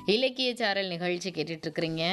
இலக்கிய சாரல் நிகழ்ச்சி கேட்டுட்டு இருக்கிறீங்க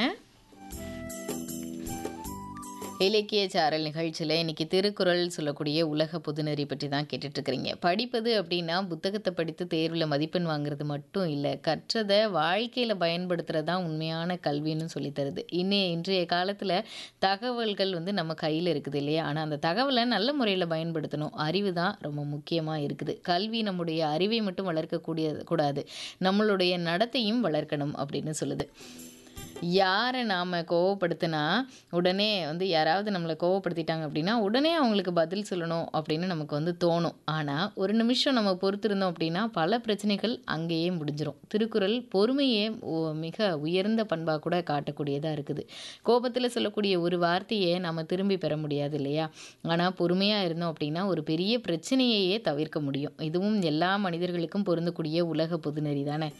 இலக்கிய சாரல் நிகழ்ச்சியில் இன்னைக்கு திருக்குறள் சொல்லக்கூடிய உலக பொதுநெறி பற்றி தான் கேட்டுட்டு இருக்கிறீங்க படிப்பது அப்படின்னா புத்தகத்தை படித்து தேர்வில் மதிப்பெண் வாங்குறது மட்டும் இல்லை கற்றதை வாழ்க்கையில் பயன்படுத்துறது தான் உண்மையான கல்வின்னு சொல்லி தருது இன்னே இன்றைய காலத்தில் தகவல்கள் வந்து நம்ம கையில் இருக்குது இல்லையா ஆனால் அந்த தகவலை நல்ல முறையில் பயன்படுத்தணும் அறிவு தான் ரொம்ப முக்கியமாக இருக்குது கல்வி நம்முடைய அறிவை மட்டும் வளர்க்கக்கூடிய கூடாது நம்மளுடைய நடத்தையும் வளர்க்கணும் அப்படின்னு சொல்லுது யாரை நாம் கோவப்படுத்தினா உடனே வந்து யாராவது நம்மளை கோவப்படுத்திட்டாங்க அப்படின்னா உடனே அவங்களுக்கு பதில் சொல்லணும் அப்படின்னு நமக்கு வந்து தோணும் ஆனால் ஒரு நிமிஷம் நம்ம பொறுத்திருந்தோம் அப்படின்னா பல பிரச்சனைகள் அங்கேயே முடிஞ்சிடும் திருக்குறள் பொறுமையே ஓ- மிக உயர்ந்த பண்பாக கூட காட்டக்கூடியதாக இருக்குது கோபத்தில் சொல்லக்கூடிய ஒரு வார்த்தையை நம்ம திரும்பி பெற முடியாது இல்லையா ஆனால் பொறுமையாக இருந்தோம் அப்படின்னா ஒரு பெரிய பிரச்சனையையே தவிர்க்க முடியும் இதுவும் எல்லா மனிதர்களுக்கும் பொருந்தக்கூடிய உலக பொதுநெறி தானே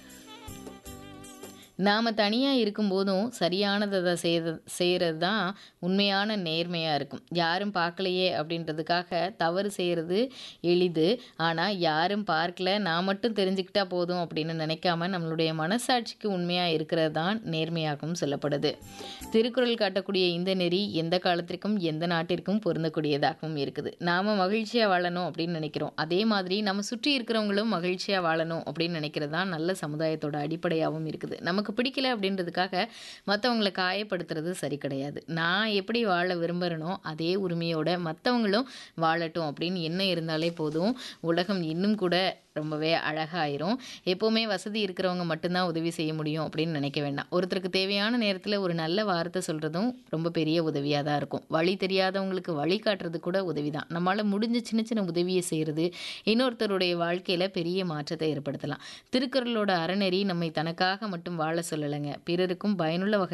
நாம் தனியாக இருக்கும்போதும் சரியானதை செய்ய செய்கிறது தான் உண்மையான நேர்மையாக இருக்கும் யாரும் பார்க்கலையே அப்படின்றதுக்காக தவறு செய்கிறது எளிது ஆனால் யாரும் பார்க்கல நான் மட்டும் தெரிஞ்சுக்கிட்டா போதும் அப்படின்னு நினைக்காம நம்மளுடைய மனசாட்சிக்கு உண்மையாக இருக்கிறது தான் நேர்மையாகவும் சொல்லப்படுது திருக்குறள் காட்டக்கூடிய இந்த நெறி எந்த காலத்திற்கும் எந்த நாட்டிற்கும் பொருந்தக்கூடியதாகவும் இருக்குது நாம் மகிழ்ச்சியாக வாழணும் அப்படின்னு நினைக்கிறோம் அதே மாதிரி நம்ம சுற்றி இருக்கிறவங்களும் மகிழ்ச்சியாக வாழணும் அப்படின்னு நினைக்கிறது தான் நல்ல சமுதாயத்தோட அடிப்படையாகவும் இருக்குது நமக்கு பிடிக்கல அப்படின்றதுக்காக மற்றவங்களை காயப்படுத்துறது சரி கிடையாது நான் எப்படி வாழ விரும்புகிறேனோ அதே உரிமையோட மற்றவங்களும் வாழட்டும் அப்படின்னு என்ன இருந்தாலே போதும் உலகம் இன்னும் கூட ரொம்பவே அழகாயிரும் எப்போவுமே வசதி இருக்கிறவங்க மட்டும்தான் உதவி செய்ய முடியும் அப்படின்னு நினைக்க வேண்டாம் ஒருத்தருக்கு தேவையான நேரத்தில் ஒரு நல்ல வார்த்தை சொல்கிறதும் ரொம்ப பெரிய உதவியாக தான் இருக்கும் வழி தெரியாதவங்களுக்கு வழி காட்டுறது கூட உதவி தான் நம்மளால் முடிஞ்ச சின்ன சின்ன உதவியை செய்கிறது இன்னொருத்தருடைய வாழ்க்கையில் பெரிய மாற்றத்தை ஏற்படுத்தலாம் திருக்குறளோட அறநெறி நம்மை தனக்காக மட்டும் வாழ சொல்லலைங்க பிறருக்கும் பயனுள்ள வகை